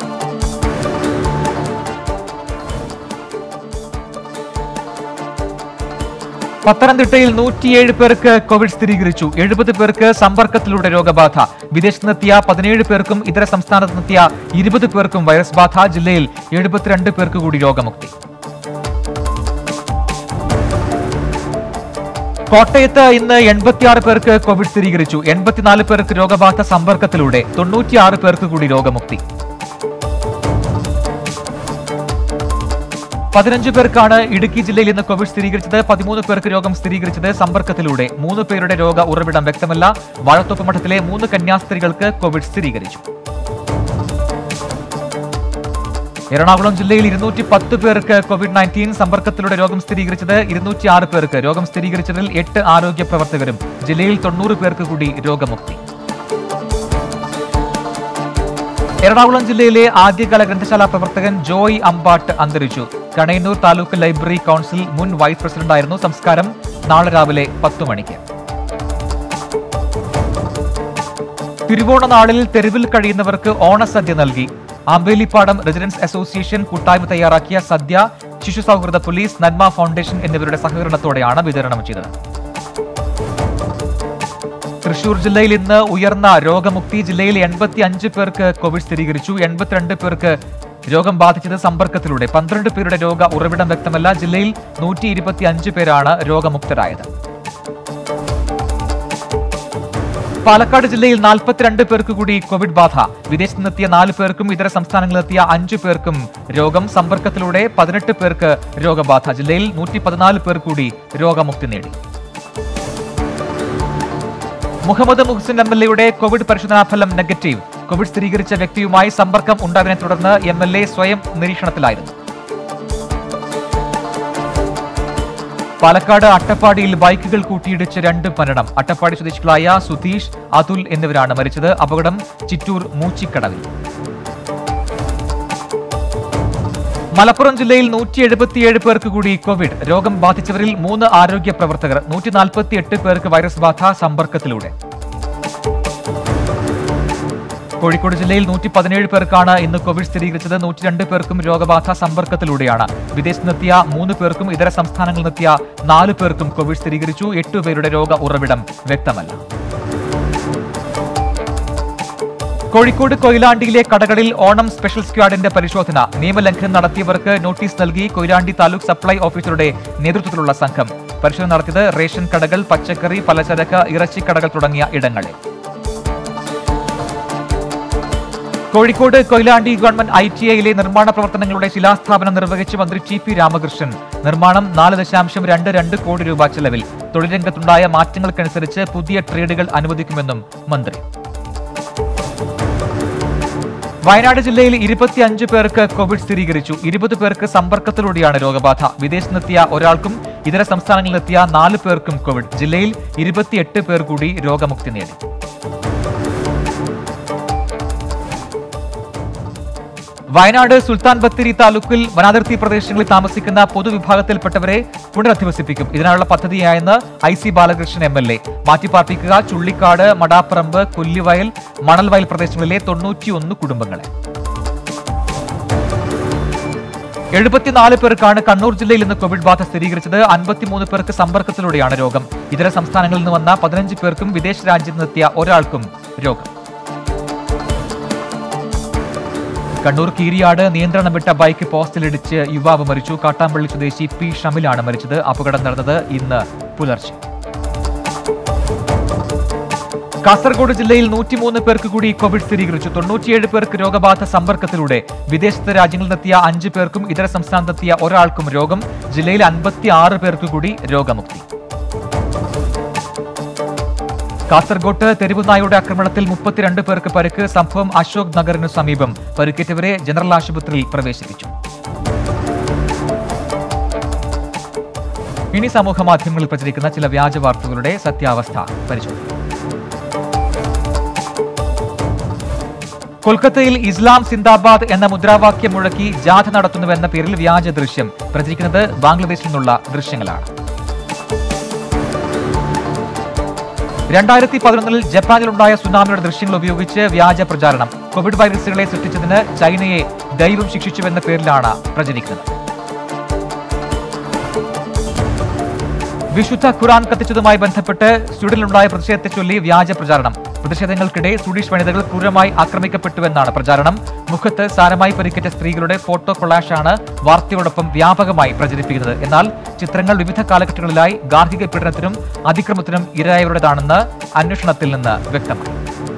പത്തനംതിട്ടയിൽ നൂറ്റിയേഴ് പേർക്ക് കോവിഡ് സ്ഥിരീകരിച്ചു എഴുപത് പേർക്ക് സമ്പർക്കത്തിലൂടെ രോഗബാധ വിദേശത്തുനിന്നെത്തിയ പതിനേഴ് പേർക്കും ഇതര സംസ്ഥാനത്ത് നിന്നെത്തിയ ഇരുപത് പേർക്കും വൈറസ് ബാധ ജില്ലയിൽ എഴുപത്തിരണ്ട് പേർക്ക് കൂടി രോഗമുക്തി കോട്ടയത്ത് ഇന്ന് എൺപത്തിയാറ് പേർക്ക് കോവിഡ് സ്ഥിരീകരിച്ചു എൺപത്തിനാല് പേർക്ക് രോഗബാധ സമ്പർക്കത്തിലൂടെ തൊണ്ണൂറ്റിയാറ് പേർക്ക് കൂടി രോഗമുക്തി പതിനഞ്ച് പേർക്കാണ് ഇടുക്കി ജില്ലയിൽ ഇന്ന് കോവിഡ് സ്ഥിരീകരിച്ചത് പതിമൂന്ന് പേർക്ക് രോഗം സ്ഥിരീകരിച്ചത് സമ്പർക്കത്തിലൂടെ മൂന്ന് പേരുടെ രോഗ ഉറവിടം വ്യക്തമല്ല വാഴത്തോപ്പ് മഠത്തിലെ മൂന്ന് കന്യാസ്ത്രീകൾക്ക് കോവിഡ് സ്ഥിരീകരിച്ചു എറണാകുളം ജില്ലയിൽ ഇരുന്നൂറ്റി പത്ത് പേർക്ക് കോവിഡ് നയൻറ്റീൻ സമ്പർക്കത്തിലൂടെ രോഗം സ്ഥിരീകരിച്ചത് ഇരുന്നൂറ്റി ആറ് പേർക്ക് രോഗം സ്ഥിരീകരിച്ചതിൽ എട്ട് ആരോഗ്യ പ്രവർത്തകരും ജില്ലയിൽ തൊണ്ണൂറ് പേർക്ക് കൂടി രോഗമുക്തി എറണാകുളം ജില്ലയിലെ ആദ്യകാല ഗ്രന്ഥശാല പ്രവർത്തകൻ ജോയ് അമ്പാട്ട് അന്തരിച്ചു കണയന്നൂർ താലൂക്ക് ലൈബ്രറി കൗൺസിൽ മുൻ വൈസ് പ്രസിഡന്റായിരുന്നു സംസ്കാരം നാളെ രാവിലെ പത്തു മണിക്ക് തിരുവോണ നാളിൽ തെരുവിൽ കഴിയുന്നവർക്ക് ഓണസദ്യ നൽകി ആമ്പേലിപ്പാടം റെസിഡൻസ് അസോസിയേഷൻ കൂട്ടായ്മ തയ്യാറാക്കിയ സദ്യ ശിശു സൗഹൃദ പോലീസ് നന്മ ഫൗണ്ടേഷൻ എന്നിവരുടെ സഹകരണത്തോടെയാണ് വിതരണം ചെയ്തത് തൃശൂർ ജില്ലയിൽ ഇന്ന് ഉയർന്ന രോഗമുക്തി ജില്ലയിൽ എൺപത്തി അഞ്ച് പേർക്ക് കോവിഡ് സ്ഥിരീകരിച്ചു എൺപത്തിരണ്ട് പേർക്ക് രോഗം ബാധിച്ചത് സമ്പർക്കത്തിലൂടെ പന്ത്രണ്ട് പേരുടെ രോഗ ഉറവിടം വ്യക്തമല്ല ജില്ലയിൽ നൂറ്റി ഇരുപത്തി അഞ്ച് പേരാണ് രോഗമുക്തരായത് പാലക്കാട് ജില്ലയിൽ നാൽപ്പത്തിരണ്ട് പേർക്ക് കൂടി കോവിഡ് ബാധ വിദേശത്ത് നിന്നെത്തിയ നാല് പേർക്കും ഇതര സംസ്ഥാനങ്ങളിലെത്തിയ അഞ്ചു പേർക്കും രോഗം സമ്പർക്കത്തിലൂടെ പതിനെട്ട് പേർക്ക് രോഗബാധ ജില്ലയിൽ നൂറ്റി പതിനാല് പേർ കൂടി രോഗമുക്തി നേടി മുഹമ്മദ് മുഹ്സിൻ എം എൽ എയുടെ കോവിഡ് പരിശോധനാ ഫലം നെഗറ്റീവ് കോവിഡ് സ്ഥിരീകരിച്ച വ്യക്തിയുമായി സമ്പർക്കം ഉണ്ടായതിനെ തുടർന്ന് എം എൽ എ സ്വയം നിരീക്ഷണത്തിലായിരുന്നു പാലക്കാട് അട്ടപ്പാടിയിൽ ബൈക്കുകൾ കൂട്ടിയിടിച്ച് രണ്ട് മരണം അട്ടപ്പാടി സ്വദേശികളായ സുധീഷ് അതുൽ എന്നിവരാണ് മരിച്ചത് അപകടം ചിറ്റൂർ മൂച്ചിക്കടവിൽ മലപ്പുറം ജില്ലയിൽ നൂറ്റി എഴുപത്തിയേഴ് പേർക്ക് കൂടി കോവിഡ് രോഗം ബാധിച്ചവരിൽ മൂന്ന് ആരോഗ്യ പ്രവർത്തകർ നൂറ്റി നാൽപ്പത്തി എട്ട് പേർക്ക് വൈറസ് ബാധ സമ്പർക്കത്തിലൂടെ കോഴിക്കോട് ജില്ലയിൽ നൂറ്റി പതിനേഴ് പേർക്കാണ് ഇന്ന് കോവിഡ് സ്ഥിരീകരിച്ചത് നൂറ്റി രണ്ട് പേർക്കും രോഗബാധ സമ്പർക്കത്തിലൂടെയാണ് വിദേശത്തുനിന്നെത്തിയ മൂന്ന് പേർക്കും ഇതര സംസ്ഥാനങ്ങളിൽ നിന്നെത്തിയ നാല് പേർക്കും കോവിഡ് സ്ഥിരീകരിച്ചു എട്ട് പേരുടെ രോഗ ഉറവിടം വ്യക്തമല്ല കോഴിക്കോട് കൊയിലാണ്ടിയിലെ കടകളിൽ ഓണം സ്പെഷ്യൽ സ്ക്വാഡിന്റെ പരിശോധന നിയമലംഘനം നടത്തിയവർക്ക് നോട്ടീസ് നൽകി കൊയിലാണ്ടി താലൂക്ക് സപ്ലൈ ഓഫീസറുടെ നേതൃത്വത്തിലുള്ള സംഘം പരിശോധന നടത്തിയത് റേഷൻ കടകൾ പച്ചക്കറി പലചരക്ക് ഇറച്ചിക്കടകൾ തുടങ്ങിയ ഇടങ്ങളിൽ Kozhikode Koyilandy government I T ഐയിലെ നിർമ്മാണ പ്രവർത്തനങ്ങളുടെ ശിലാസ്ഥാപനം നിർവഹിച്ച മന്ത്രി ടി പി രാമകൃഷ്ണൻ നിർമ്മാണം നാല് ദശാംശം രണ്ട് രണ്ട് കോടി രൂപ ചെലവിൽ തൊഴിൽ രംഗത്തുണ്ടായ മാറ്റങ്ങൾക്കനുസരിച്ച് പുതിയ ട്രേഡുകൾ അനുവദിക്കുമെന്നും മന്ത്രി വയനാട് ജില്ലയിൽ ഇരുപത്തിയഞ്ച് പേർക്ക് കോവിഡ് സ്ഥിരീകരിച്ചു ഇരുപത് പേർക്ക് സമ്പർക്കത്തിലൂടെയാണ് രോഗബാധ വിദേശത്തെത്തിയ ഒരാൾക്കും ഇതര സംസ്ഥാനങ്ങളിലെത്തിയ നാല് പേർക്കും കോവിഡ് ജില്ലയിൽ ഇരുപത്തിയെട്ട് പേർ കൂടി രോഗമുക്തി നേടി വയനാട് സുൽത്താൻ ബത്തേരി താലൂക്കിൽ വനാതിർത്തി പ്രദേശങ്ങളിൽ താമസിക്കുന്ന പൊതുവിഭാഗത്തിൽപ്പെട്ടവരെ പുനരധിവസിപ്പിക്കും ഇതിനായുള്ള പദ്ധതിയായെന്ന് I C Balakrishnan M L A മാറ്റിപ്പാർപ്പിക്കുക ചുള്ളിക്കാട് മടാപ്പറമ്പ് കൊല്ലിവയൽ മണൽവയൽ പ്രദേശങ്ങളിലെ തൊണ്ണൂറ്റിയൊന്ന് കുടുംബങ്ങളെ എഴുപത്തിനാല് പേർക്കാണ് കണ്ണൂർ ജില്ലയിൽ ഇന്ന് കോവിഡ് ബാധ സ്ഥിരീകരിച്ചത് അൻപത്തിമൂന്ന് പേർക്ക് സമ്പർക്കത്തിലൂടെയാണ് രോഗം ഇതര സംസ്ഥാനങ്ങളിൽ നിന്ന് വന്ന പതിനഞ്ച് പേർക്കും വിദേശ രാജ്യത്ത് നിന്നെത്തിയ ഒരാൾക്കും രോഗം കണ്ണൂർ കീരിയാട് നിയന്ത്രണം വിട്ട ബൈക്ക് പോസ്റ്റിലിടിച്ച് യുവാവ് മരിച്ചു കാട്ടാമ്പള്ളി സ്വദേശി പി ഷമിലാണ് മരിച്ചത് അപകടം നടന്നത് ഇന്ന് പുലർച്ചെ കാസർഗോഡ് ജില്ലയിൽ നൂറ്റിമൂന്ന് പേർക്ക് കൂടി കോവിഡ് സ്ഥിരീകരിച്ചു തൊണ്ണൂറ്റിയേഴ് പേർക്ക് രോഗബാധ സമ്പർക്കത്തിലൂടെ വിദേശത്തെ രാജ്യങ്ങളിൽ നിന്നെത്തിയ അഞ്ച് പേർക്കും ഇതര സംസ്ഥാനത്തെത്തിയ ഒരാൾക്കും രോഗം ജില്ലയിൽ അൻപത്തി ആറ് പേർക്ക് കൂടി രോഗമുക്തി കാസർഗോട്ട് തെരുവുനായുടെ ആക്രമണത്തിൽ മുപ്പത്തിരണ്ട് പേർക്ക് പരിക്ക് സംഭവം അശോക് നഗറിനു സമീപം പരിക്കേറ്റവരെ ജനറൽ ആശുപത്രിയിൽ പ്രവേശിപ്പിച്ചു ഇനി സമൂഹ മാധ്യമങ്ങളിൽ പ്രചരിക്കുന്ന ചില വ്യാജ വാർത്തകളുടെ സത്യാവസ്ഥ പരിശോധിക്കും കൊൽക്കത്തയിൽ ഇസ്ലാം സിന്ദാബാദ് എന്ന മുദ്രാവാക്യം മുഴക്കി ജാഥ നടത്തുന്നുവെന്ന പേരിൽ വ്യാജ ദൃശ്യം പ്രചരിക്കുന്നത് ബാംഗ്ലാദേശിൽ നിന്നുള്ള ദൃശ്യങ്ങളാണ് രണ്ടായിരത്തി പതിനൊന്നിൽ ജപ്പാനിലുണ്ടായ സുനാമിയുടെ ദൃശ്യങ്ങൾ ഉപയോഗിച്ച് വ്യാജ പ്രചാരണം കോവിഡ് വൈറസുകളെ സൃഷ്ടിച്ചതിന് ചൈനയെ ദൈവം ശിക്ഷിച്ചുവെന്ന പേരിലാണ് പ്രചരിക്കുന്നത് വിശുദ്ധ ഖുറാൻ കത്തിച്ചതുമായി ബന്ധപ്പെട്ട് സ്വീഡനിലുണ്ടായ പ്രതിഷേധത്തെ ചൊല്ലി വ്യാജ പ്രചാരണം പ്രതിഷേധങ്ങൾക്കിടെ സ്വീഡിഷ് വനിതകൾ ക്രൂരമായി ആക്രമിക്കപ്പെട്ടുവെന്നാണ് പ്രചാരണം മുഖത്ത് സാരമായി പരിക്കേറ്റ സ്ത്രീകളുടെ ഫോട്ടോ കൊളാഷാണ് വാർത്തയോടൊപ്പം വ്യാപകമായി പ്രചരിപ്പിക്കുന്നത് എന്നാൽ ചിത്രങ്ങൾ വിവിധ കാലഘട്ടങ്ങളിലായി ഗാർഹിക പീഡനത്തിനും അതിക്രമത്തിനും ഇരയായവരുടേതാണെന്ന് അന്വേഷണത്തിൽ നിന്ന് വ്യക്തമായി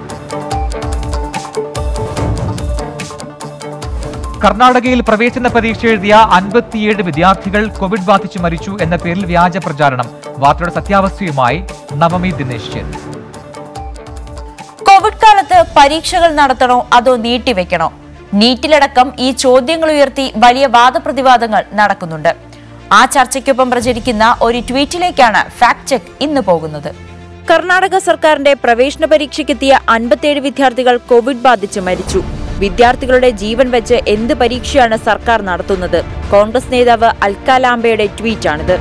കർണാടകയിൽ പ്രവേശന പരീക്ഷ എഴുതിയ അൻപത്തിയേഴ് വിദ്യാർത്ഥികൾ കോവിഡ് ബാധിച്ച് മരിച്ചു എന്ന പേരിൽ വ്യാജ പ്രചാരണം വാർത്തയുടെ സത്യാവസ്ഥയുമായി നവമി ദിനേശ് ചേരുന്നു കോവിഡ് കാലത്ത് പരീക്ഷകൾ നടത്തണോ അതോ നീട്ടിവെക്കണോ നീറ്റിലടക്കം ഈ ചോദ്യങ്ങൾ ഉയർത്തി വലിയ വാദപ്രതിവാദങ്ങൾ നടക്കുന്നുണ്ട് ആ ചർച്ചയ്ക്കൊപ്പം പ്രചരിക്കുന്ന ഒരു ട്വീറ്റിലേക്കാണ് ഫാക്ട് ചെക്ക് ഇന്ന് പോകുന്നത് കർണാടക സർക്കാരിന്റെ പ്രവേശന പരീക്ഷയ്ക്കെത്തിയ അൻപത്തിയേഴ് വിദ്യാർത്ഥികൾ കോവിഡ് ബാധിച്ച് മരിച്ചു വിദ്യാർത്ഥികളുടെ ജീവൻ വെച്ച് എന്ത് പരീക്ഷയാണ് സർക്കാർ നടത്തുന്നത് കോൺഗ്രസ് നേതാവ് അൽക്കാലാംബയുടെ ട്വീറ്റാണിത്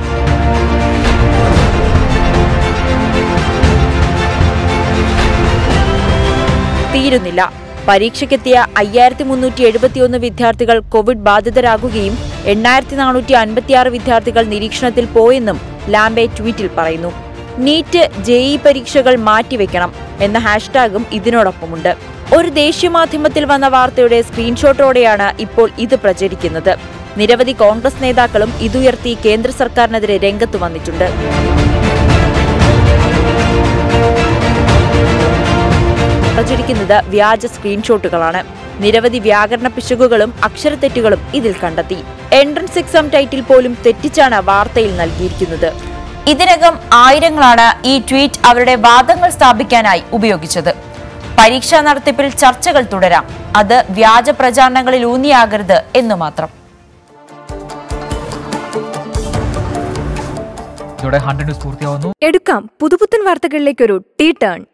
തീരുന്നില്ല പരീക്ഷയ്ക്കെത്തിയ അയ്യായിരത്തി മുന്നൂറ്റി എഴുപത്തിയൊന്ന് വിദ്യാർത്ഥികൾ കോവിഡ് ബാധിതരാകുകയും എണ്ണായിരത്തി നാനൂറ്റി അൻപത്തിയാറ് വിദ്യാർത്ഥികൾ നിരീക്ഷണത്തിൽ പോയെന്നും ലാംബെ ട്വീറ്റിൽ പറയുന്നു നീറ്റ് ജെഇ പരീക്ഷകൾ മാറ്റിവെക്കണം എന്ന ഹാഷ്ടാഗും ഇതിനോടൊപ്പമുണ്ട് ഒരു ദേശീയ മാധ്യമത്തിൽ വന്ന വാർത്തയുടെ സ്ക്രീൻഷോട്ടോടെയാണ് ഇപ്പോൾ ഇത് പ്രചരിക്കുന്നത് നിരവധി കോൺഗ്രസ് നേതാക്കളും ഇതുയർത്തി കേന്ദ്ര സർക്കാരിനെതിരെ രംഗത്ത് വന്നിട്ടുണ്ട് പ്രചരിക്കുന്നത് വ്യാജ സ്ക്രീൻഷോട്ടുകളാണ് നിരവധി വ്യാകരണ പിശകുകളും അക്ഷരത്തെറ്റുകളും ഇതിൽ കണ്ടെത്തി എൻട്രൻസ് എക്സാം ടൈറ്റിൽ പോലും തെറ്റിച്ചാണ് വാർത്തയിൽ നൽകിയിരിക്കുന്നത് ഇതിനകം ആയിരങ്ങളാണ് ഈ ട്വീറ്റ് അവരുടെ വാദങ്ങൾ സ്ഥാപിക്കാനായി ഉപയോഗിച്ചത് പരീക്ഷാ നടത്തിപ്പിൽ ചർച്ചകൾ തുടരാം അത് വ്യാജ പ്രചാരണങ്ങളിൽ ഊന്നിയാകരുത് എന്നു മാത്രം ഇതോടെ ഹൺഡ്രഡ് ന്യൂസ് പൂർത്തിയാവുന്നു എടുക്കാം പുതുപുത്തൻ വാർത്തകളിലേക്കൊരു ടീ ടേൺ